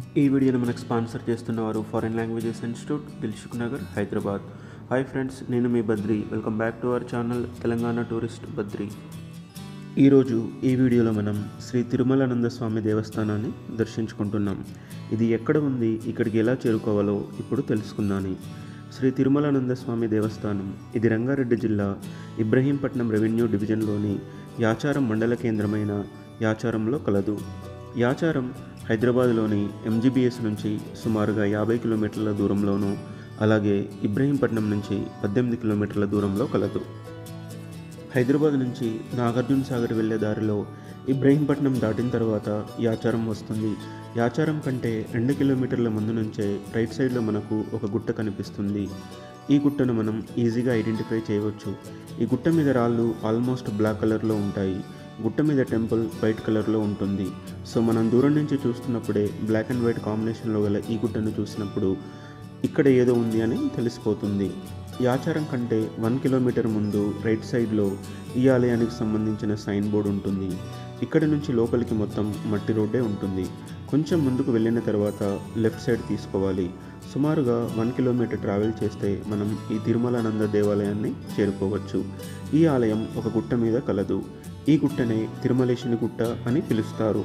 ఈ వీడియోని మనకు స్పాన్సర్ చేస్తున్నవారు foreign languages institute Dilsukhnagar Hyderabad hi friends నేను మీ Badri welcome back to our channel Telangana tourist Badri ఈరోజు ఈ వీడియోలో మనం శ్రీ తిరుమలానంద స్వామి దేవస్థానాన్ని దర్శించుకుంటున్నాం ఇది ఎక్కడ ఉంది ఇక్కడికి ఎలా చేరుకోవాలో ఇప్పుడు తెలుసుకుందాని శ్రీ తిరుమలానంద స్వామి దేవస్థానం ఇది రంగారెడ్డి జిల్లా ఇబ్రహీంపట్నం రెవెన్యూ డివిజన్లోని యాచారం మండల కేంద్రమైన యాచారంలో కలదు యాచారం హైదరాబాద్లోని ఎంజీబీఎస్ నుంచి సుమారుగా యాభై కిలోమీటర్ల దూరంలోనూ అలాగే ఇబ్రహీంపట్నం నుంచి పద్దెనిమిది కిలోమీటర్ల దూరంలో కలదు హైదరాబాద్ నుంచి నాగార్జున సాగర్ వెళ్ళే దారిలో ఇబ్రహీంపట్నం దాటిన తర్వాత యాచారం వస్తుంది యాచారం కంటే రెండు కిలోమీటర్ల ముందు నుంచే రైట్ సైడ్లో మనకు ఒక గుట్ట కనిపిస్తుంది ఈ గుట్టను మనం ఈజీగా ఐడెంటిఫై చేయవచ్చు ఈ గుట్ట మీద రాళ్ళు ఆల్మోస్ట్ బ్లాక్ కలర్లో ఉంటాయి గుట్ట మీద టెంపుల్ వైట్ కలర్లో ఉంటుంది సో మనం దూరం నుంచి చూస్తున్నప్పుడే బ్లాక్ అండ్ వైట్ కాంబినేషన్లో గల ఈ గుట్టను చూసినప్పుడు ఇక్కడ ఏదో ఉంది అని తెలిసిపోతుంది యాచారం కంటే వన్ కిలోమీటర్ ముందు రైట్ సైడ్లో ఈ ఆలయానికి సంబంధించిన సైన్ బోర్డు ఉంటుంది ఇక్కడ నుంచి లోపలికి మొత్తం మట్టి రోడ్డే ఉంటుంది కొంచెం ముందుకు వెళ్ళిన తర్వాత లెఫ్ట్ సైడ్ తీసుకోవాలి సుమారుగా వన్ కిలోమీటర్ ట్రావెల్ చేస్తే మనం ఈ తిరుమలానంద దేవాలయాన్ని చేరుకోవచ్చు ఈ ఆలయం ఒక గుట్ట మీద కలదు ఈ గుట్టనే తిరుమలేశుని గుట్ట అని పిలుస్తారు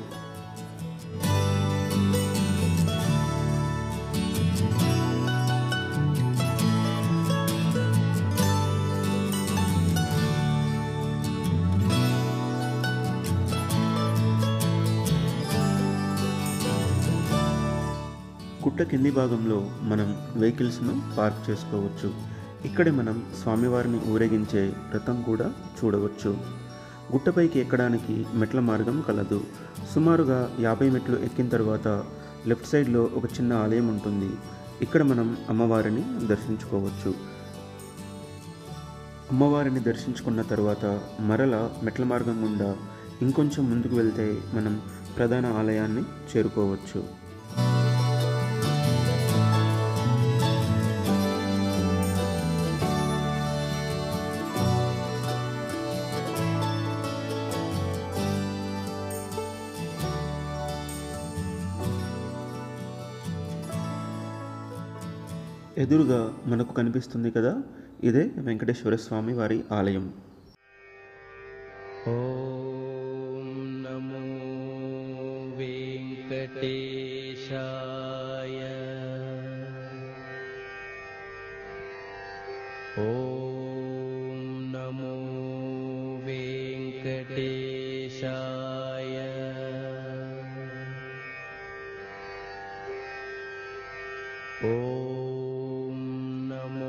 గుట్ట కింది భాగంలో మనం వెహికల్స్ను పార్క్ చేసుకోవచ్చు ఇక్కడే మనం స్వామివారిని ఊరేగించే రథం కూడా చూడవచ్చు గుట్టపైకి ఎక్కడానికి మెట్ల మార్గం కలదు సుమారుగా యాభై మెట్లు ఎక్కిన తర్వాత లెఫ్ట్ సైడ్లో ఒక చిన్న ఆలయం ఉంటుంది ఇక్కడ మనం అమ్మవారిని దర్శించుకోవచ్చు అమ్మవారిని దర్శించుకున్న తర్వాత మరల మెట్ల మార్గం గుండా ఇంకొంచెం ముందుకు వెళ్తే మనం ప్రధాన ఆలయాన్ని చేరుకోవచ్చు ఎదురుగా మనకు కనిపిస్తుంది కదా ఇదే వెంకటేశ్వర స్వామి వారి ఆలయం ॐ नमो वेङ्कटेशाय ॐ नमो वेङ्कटेशाय ॐ नमो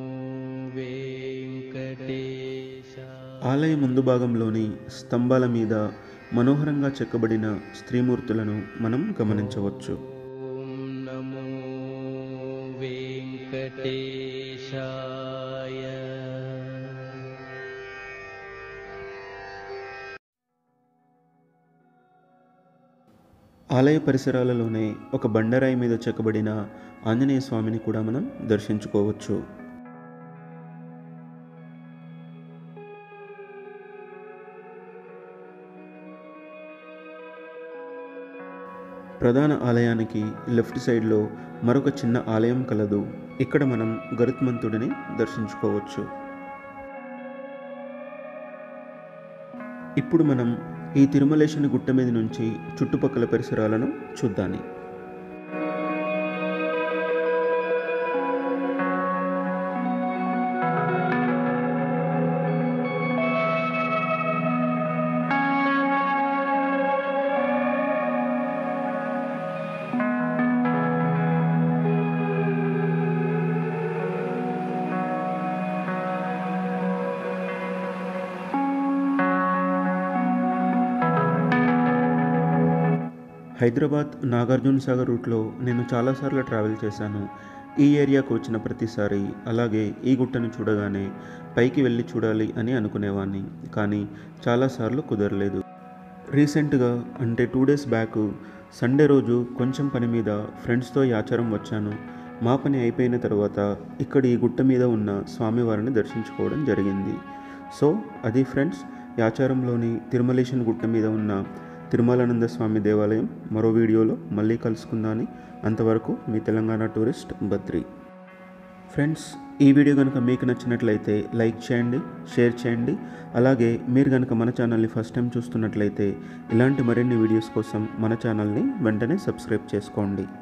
वेङ्कटेशाय ఆలయ ముందు భాగంలోని స్తంభాల మీద మనోహరంగా చెక్కబడిన స్త్రీమూర్తులను మనం గమనించవచ్చు ॐ नमो वेङ्कटेशाय ఆలయ పరిసరాలలోనే ఒక బండరాయి మీద చెక్కబడిన ఆంజనేయ స్వామిని కూడా మనం దర్శించుకోవచ్చు ప్రధాన ఆలయానికి లెఫ్ట్ సైడ్లో మరొక చిన్న ఆలయం కలదు ఇక్కడ మనం గరుత్మంతుడిని దర్శించుకోవచ్చు ఇప్పుడు మనం ఈ తిరుమలేశుని గుట్ట మీద నుంచి చుట్టుపక్కల పరిసరాలను చూద్దాని హైదరాబాద్ నాగార్జున సాగర్ రూట్లో నేను చాలాసార్లు ట్రావెల్ చేశాను ఈ ఏరియాకు వచ్చిన ప్రతిసారి అలాగే ఈ గుట్టను చూడగానే పైకి వెళ్ళి చూడాలి అని అనుకునేవాడిని కానీ చాలాసార్లు కుదరలేదు రీసెంట్గా అంటే టూ డేస్ బ్యాక్ సండే రోజు కొంచెం పని మీద ఫ్రెండ్స్తో యాచారం వచ్చాను మా పని అయిపోయిన తర్వాత ఇక్కడ ఈ గుట్ట మీద ఉన్న స్వామివారిని దర్శించుకోవడం జరిగింది సో అది ఫ్రెండ్స్ యాచారంలోని తిరుమలేశన్ గుట్ట మీద ఉన్న తిరుమలానంద స్వామి దేవాలయం మరో వీడియోలో మళ్ళీ కలుసుకుందాని అంతవరకు మీ తెలంగాణ టూరిస్ట్ బద్రి ఫ్రెండ్స్ ఈ వీడియో కనుక మీకు నచ్చినట్లయితే లైక్ చేయండి షేర్ చేయండి అలాగే మీరు కనుక మన ఛానల్ని ఫస్ట్ టైం చూస్తున్నట్లయితే ఇలాంటి మరిన్ని వీడియోస్ కోసం మన ఛానల్ని వెంటనే సబ్స్క్రైబ్ చేసుకోండి